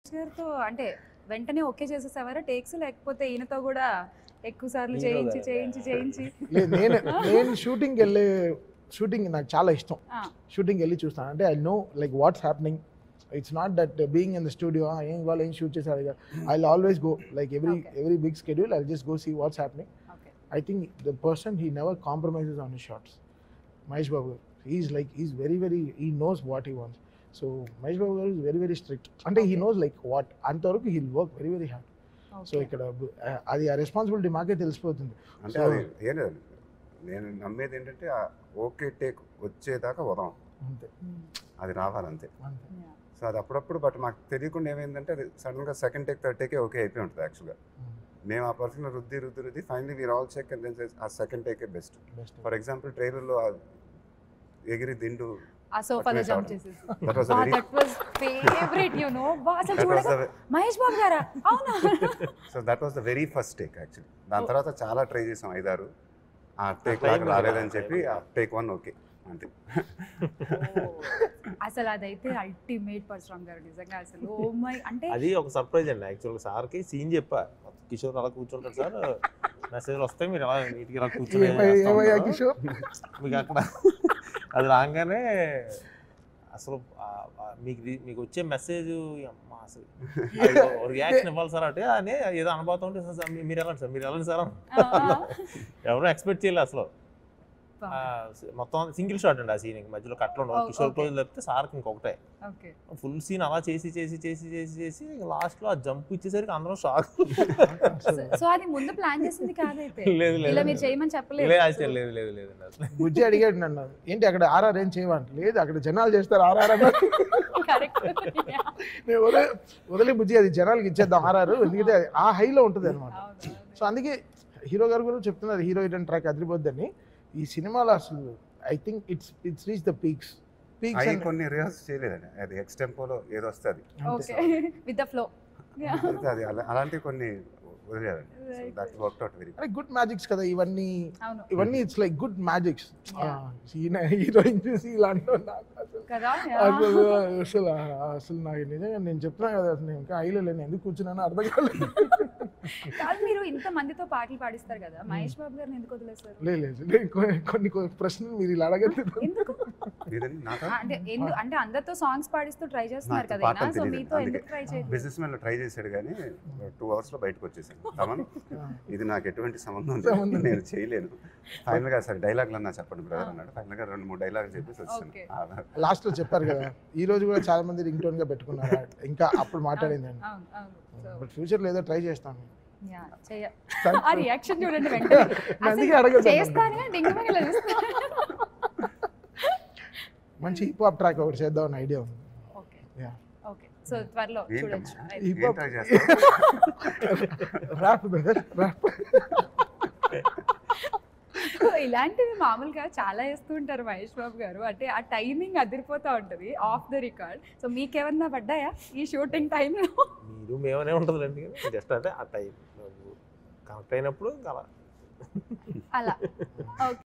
గారితో అంటే వెంటనే ఓకే చేసేసేవారా టేక్స్ లేకపోతే ఈయనతో కూడా ఎక్కువ సార్లు హీరో చేయించి గారు. చేయించి చేయించి లేదు నేను నేను షూటింగ్కి వెళ్ళే షూటింగ్ నాకు చాలా ఇష్టం ఆ, షూటింగ్కి వెళ్ళి చూస్తాను అంటే I know like what's happening it's not that being in the studio ఏం వాళ్ళు ఏం షూట్ చేశారు I always go like every Okay. Every big schedule I just go see what's happening okay I think the person he never compromises on his shots Mahesh Babu గారు is like is very very he knows what he wants so Mahesh Babu గారు is very very strict అంటే he Okay. Knows like what అంతవరకు he'll work very very hard so okay ఇక్కడ ఆ, అది ఆ responsibility మాకే తెలిసిపోతుంది అంటే So- అది ఏం లేదు నేను నమ్మేది ఏంటంటే ఆ ఓకే టేక్ వచ్చేదాకా వదాం అంతే అది రావాలంతే అంతే సో అది అప్పుడప్పుడు బట్ మాకు తెలియకుండా ఏమైందంటే అది సడన్గా సెకండ్ టేక్ థర్డ్ టేకే ఓకే అయిపోయి ఉంటుంది యాక్చువల్గా మేము ఆ పర్ఫ్యూమ్ రుద్ది రుద్ది రుద్ది finally we're all check and then ఆ సెకండ్ టేకే బెస్ట్ బెస్ట్ ఫర్ ఎగ్జాంపుల్ ట్రైలర్లో ఎగిరి దిండు ఆ సోఫాలో పట్టుకునే జంప్ shot. చేసేసి that was very that was favourite you know బా అసలు దట్ వాస్ చూడగా మహేష్ బాబు గారా అవునా so that was the very first take actually దాని Oh. తర్వాత చాలా ట్రై చేసాం ఐదారు ఆ టేక్ time లాగా ఉంది రాలేదని కదా, చెప్పి time ఆ టేక్ వన్ ఓకే అంతే అసలు అదైతే అల్టిమేట్ పరశురామ్ గారు నిజంగా అసలు ఓ మై అంటే అది ఒక సర్ప్రైజ్ అండి యాక్చువల్గా సార్కి సీన్ చెప్పా కిషోర్ అలా కూర్చుంటారు సార్ మెసేజ్లు వస్తాయి మీరు అలా నీట్గా ఇలా కూర్చొని ఏమయ్య- చేస్తా ఏమయ్యా ఉంటారు. కిషోర్ మీకు అక్కడ అది రాగానే అసలు ఆ- ఆ మీకు రి- మీకు వచ్చే మెసేజ్ అమ్మా అసలు రియాక్షన్ ఇవ్వాలి సార్ అంటే అని ఏదో అనుభవం ఉంటే సార్ సార్ మీరు వెళ్ళండి సార్ మీరు వెళ్ళండి సార్ అని. ఆ, ఎవరు ఎక్స్పెక్ట్ చేయలేదు అసలు ఆ, ఆ, మొత్తం సింగిల్ షాట్ అండి ఆ సీన్ మధ్యలో కట్లో Oh, కిషోర్ okay. క్లోజ్ లేకపోతే సార్కి ఇంకొకటే ఓకే ఫుల్ సీన్ అలా చేసి చేసి చేసి చేసి చేసి లాస్ట్ లో ఆ జంప్ ఇచ్చేసరికి అందరం షాక్ సో అది ముందు ప్లాన్ చేసింది కాదైతే లేదు ఇలా లేదు మీరు చేయమని చెప్పలేదు లేదు అసలు లేదు లేదు లేదు అసలు బుజ్జి అడిగాడు నన్ను ఏంటి అక్కడ ఆర్ఆర్ ఏం చేయమంట లేదు అక్కడ జనాలు చేస్తారు ఆర్ఆర్ అన్న కరెక్ట్ నేను వదిలే వదిలే బుజ్జి అది జనాలకి ఇచ్చేద్దాం ఆర్ఆర్ ఎందుకంటే అది ఆ హైలో ఉంటుంది అనమాట సో అందుకే హీరో గారు కూడా చెప్తున్నారు హీరో ఇటన్ ట్రాక్ అదిరిపోద్దని ఈ సినిమాలో అసలు I think it's it's reach the peaks peaks అవి కొన్ని రిహార్స్ చేయలేదండి అది ఎక్స్ టెంపోలో ఏదో వస్తుంది ఓకే విత్ ద ఫ్లో అది అలా- అలాంటివి కొన్ని వదిలేదండి Right. That work out very అరే గుడ్ మ్యాజిక్స్ కదా ఇవన్నీ అవును ఇవన్నీ it's like good magics Yeah. Heroine చూసి ఇలా అంటారు నాకు అసలు కదా అసలు అసలు అసలు నాకు నిజంగా నేను చెప్తున్నా కదా అసలు నేను ఇంకా ఐలో లేను ఎందుకు కూర్చున్నానో అర్థం కాలేదు కాదు మీరు ఇంత మందితో పాటలు పాడిస్తారు కదా మహేష్ బాబు గారిని ఎందుకు వదిలేస్తారు లేదు లేదు నేను కొన్ని- కొన్ని కొన్ని ప్రశ్నలు మీరు ఇలా అడగద్దు ఎందుకు లేదండి నాకు ఆ, అంటే ఎందు అంటే అందరితో సాంగ్స్ పాడిస్తూ ట్రై చేస్తున్నారు నాకు కదా పాటలు ఈయన. సో తెలియదు. మీతో అందుకే. ఎందుకు ట్రై చేయలేదు బిజినెస్ మ్యాన్ లో ట్రై చేశాడు కానీ టూ అవర్స్ లో బయటకు వచ్చేసాను తమన్ ఇది నాకు ఎటువంటి సంబంధం సంబంధం లేదు లేదు. నేను చేయలేను ఫైనల్ గా సరే డైలాగ్ అన్నా చెప్పండి బ్రదర్ అన్నాడు ఫైనల్ గా రెండు మూడు డైలాగ్ చెప్పేసి Okay. వచ్చాను లాస్ట్ లో చెప్పారు కదా ఈ రోజు కూడా చాలా మంది రింగ్ టోన్ గా పెట్టుకున్నారు ఇంకా అప్పుడు మాట్లాడిందండి అవును అవును సో బట్ ఫ్యూచర్ లో ఏదో ట్రై చేస్తాను యా చెయ్య Thank ఆ you. రియాక్షన్ చూడండి వెంటనే అందుకే అసలు అడగద్దు చేస్తానే డింగమని ఇలా చూస్తాను మంచి హిప్ హాప్ ట్రాక్ ఒకటి చేద్దాం ఐడియా ఉంది ఓకే Yeah. ఓకే సో త్వరలో చూడొచ్చు ఏంటమ్మా? అయితే. Hip ఏం hop. ట్రై చేస్తాను ర్యాప్ బ్రదర్ ర్యాప్ సో ఇలాంటివి మామూలుగా చాలా వేస్తూ ఉంటారు మహేష్ బాబు గారు అంటే ఆ టైమింగ్ అదిరిపోతూ ఉంటుంది ఆఫ్ ద రికార్డ్ సో మీకేమన్నా పడ్డాయా ఈ షూటింగ్ టైంలో మీరు మేమనే ఉంటుందండి జస్ట్ అంటే ఆ టైం కనెక్ట్ అయినప్పుడు ఇంకా అలా అలా ఓకే